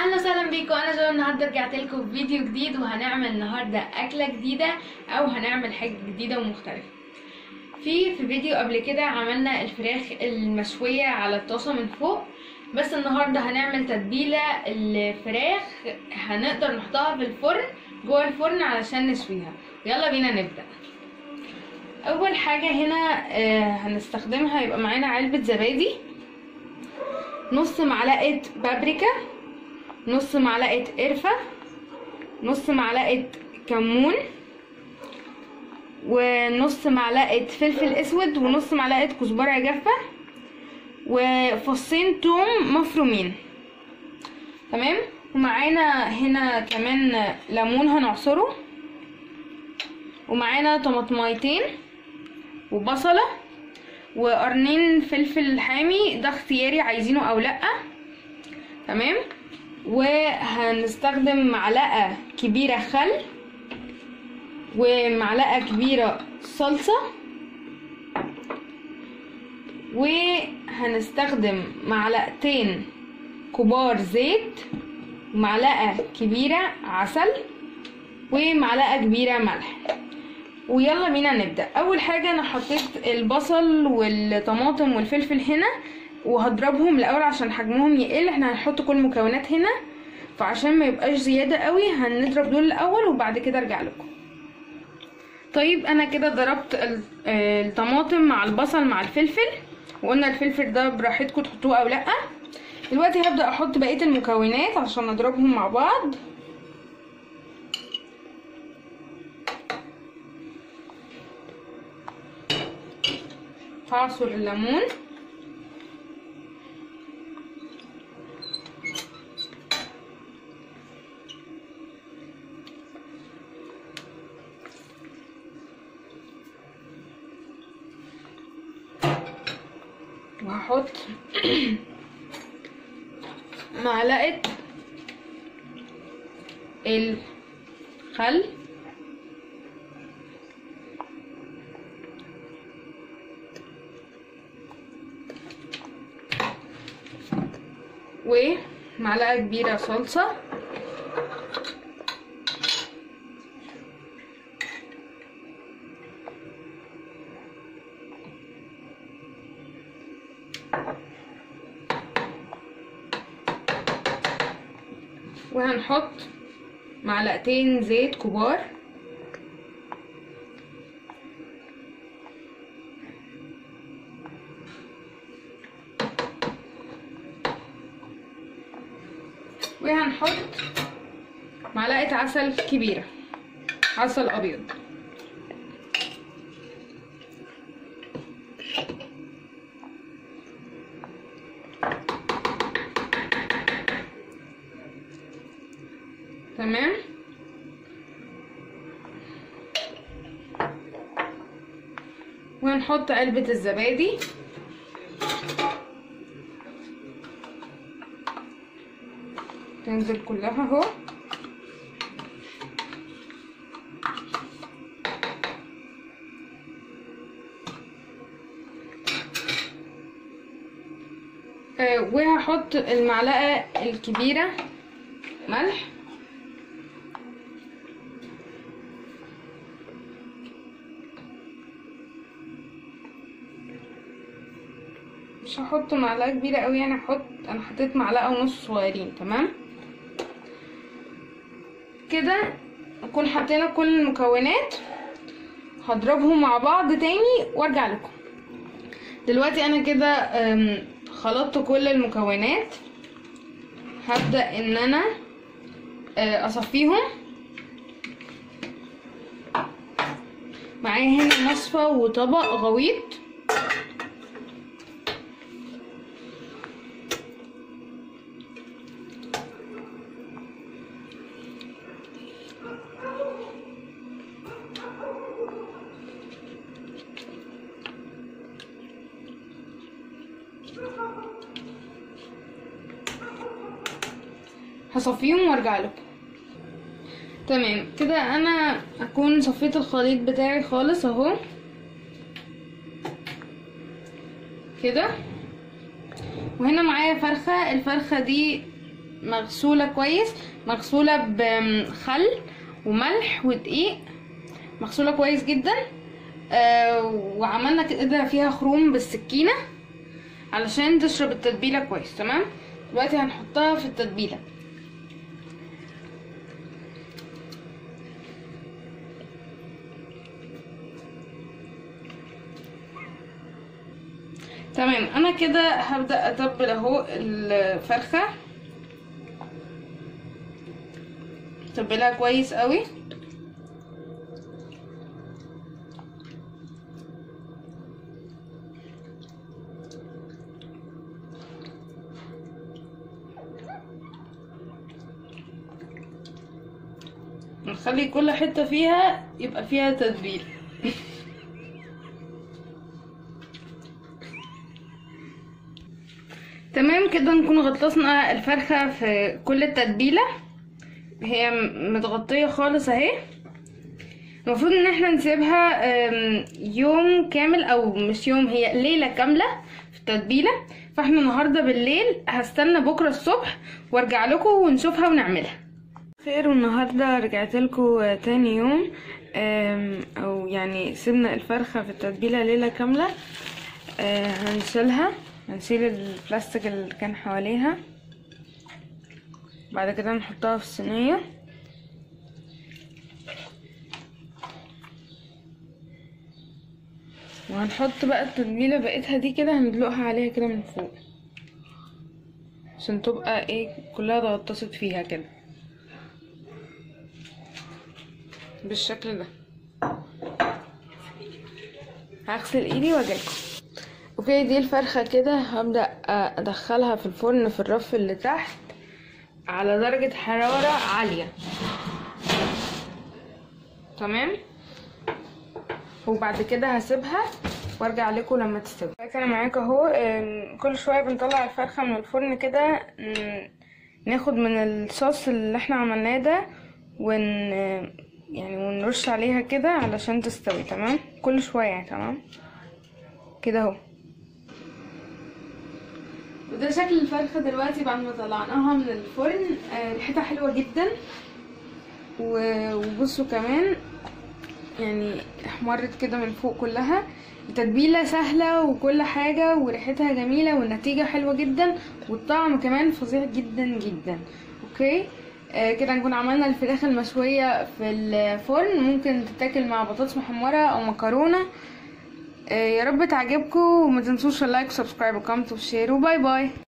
اهلا وسهلا بيكم انا جو النهارده رجعت لكم بفيديو جديد وهنعمل النهارده اكله جديده او هنعمل حاجه جديده ومختلفه في في فيديو قبل كده عملنا الفراخ المشويه على الطاسه من فوق بس النهارده هنعمل تتبيله الفراخ هنقدر نحطها في الفرن جوه الفرن علشان نشويها يلا بينا نبدا اول حاجه هنا آه، هنستخدمها يبقى معانا علبه زبادي نص معلقه بابريكا نص معلقه قرفه نص معلقه كمون ونص معلقه فلفل اسود ونص معلقه كزبره جافه وفصين توم مفرومين تمام ومعانا هنا كمان ليمون هنعصره ومعانا طماطميتين وبصله وقرنين فلفل حامي ده اختياري عايزينه او لا تمام وهنستخدم معلقه كبيره خل ومعلقه كبيره صلصه وهنستخدم معلقتين كبار زيت ومعلقه كبيره عسل ومعلقه كبيره ملح ويلا بينا نبدا اول حاجه انا حطيت البصل والطماطم والفلفل هنا وهضربهم الاول عشان حجمهم يقل احنا هنحط كل المكونات هنا فعشان ما يبقاش زياده قوي هنضرب دول الاول وبعد كده ارجع لكم طيب انا كده ضربت ال- آه، الطماطم مع البصل مع الفلفل وقلنا الفلفل ده براحتكم تحطوه او لا دلوقتي هبدا احط بقيه المكونات عشان اضربهم مع بعض هعصر الليمون وهحط معلقة الخل ومعلقة كبيرة صلصة وهنحط معلقتين زيت كبار وهنحط معلقة عسل كبيرة عسل أبيض تمام وهنحط علبة الزبادي تنزل كلها اهو آه، وهحط المعلقة الكبيرة ملح مش هحط معلقة كبيرة قوي يعني هحط انا حطيت معلقة ونص صغيرين تمام كده نكون حطينا كل المكونات هضربهم مع بعض تاني وارجع لكم دلوقتي انا كده أم، خلطت كل المكونات هبدأ ان انا آه، اصفيهم معايا هنا مصفى وطبق غويط هصفيهم وارجع لكم تمام كده انا اكون صفيت الخليط بتاعي خالص اهو كده وهنا معايا فرخة الفرخة دي مغسولة كويس مغسولة بخل وملح ودقيق مغسولة كويس جدا آه وعملنا كده فيها خروم بالسكينة علشان تشرب التتبيلة كويس تمام دلوقتي هنحطها في التتبيلة تمام انا كده هبدأ اتبل اهو الفرخة تبلها كويس قوي نخلي كل حتة فيها يبقى فيها تتبيل تمام كده نكون غطسنا الفرخة في كل التتبيلة هي متغطية خالص اهي المفروض ان احنا نسيبها يوم كامل او مش يوم هي ليلة كاملة في التتبيلة فاحنا النهاردة بالليل هستنى بكرة الصبح وارجع لكم ونشوفها ونعملها خير والنهاردة رجعت لكم تاني يوم او يعني سيبنا الفرخة في التتبيلة ليلة كاملة هنشيلها هنشيل البلاستيك اللي كان حواليها بعد كده نحطها في الصينية وهنحط بقى التتبيلة بقيتها دي كده هندلقها عليها كده من فوق عشان تبقى ايه كلها تغطست فيها كده بالشكل ده هغسل ايدي واجيلكم اوكي دي الفرخة كده هبدأ ادخلها في الفرن في الرف اللي تحت على درجة حرارة عالية تمام وبعد كده هسيبها وارجع لكم لما تستوي انا معاكم اهو كل شويه بنطلع الفرخه من الفرن كده ناخد من الصوص اللي احنا عملناه ده ون يعني ونرش عليها كده علشان تستوي تمام كل شويه تمام كده اهو وده شكل الفرخة دلوقتي بعد ما طلعناها من الفرن ريحتها حلوة جدا وبصوا كمان يعني احمرت كده من فوق كلها التتبيلة سهلة وكل حاجة وريحتها جميلة والنتيجة حلوة جدا والطعم كمان فظيع جدا جدا اوكي آه كده نكون عملنا الفراخ المشوية في الفرن ممكن تتاكل مع بطاطس محمرة او مكرونة آه يا رب تعجبكم وما تنسوش اللايك وسبسكرايب وكومنت وشير وباي باي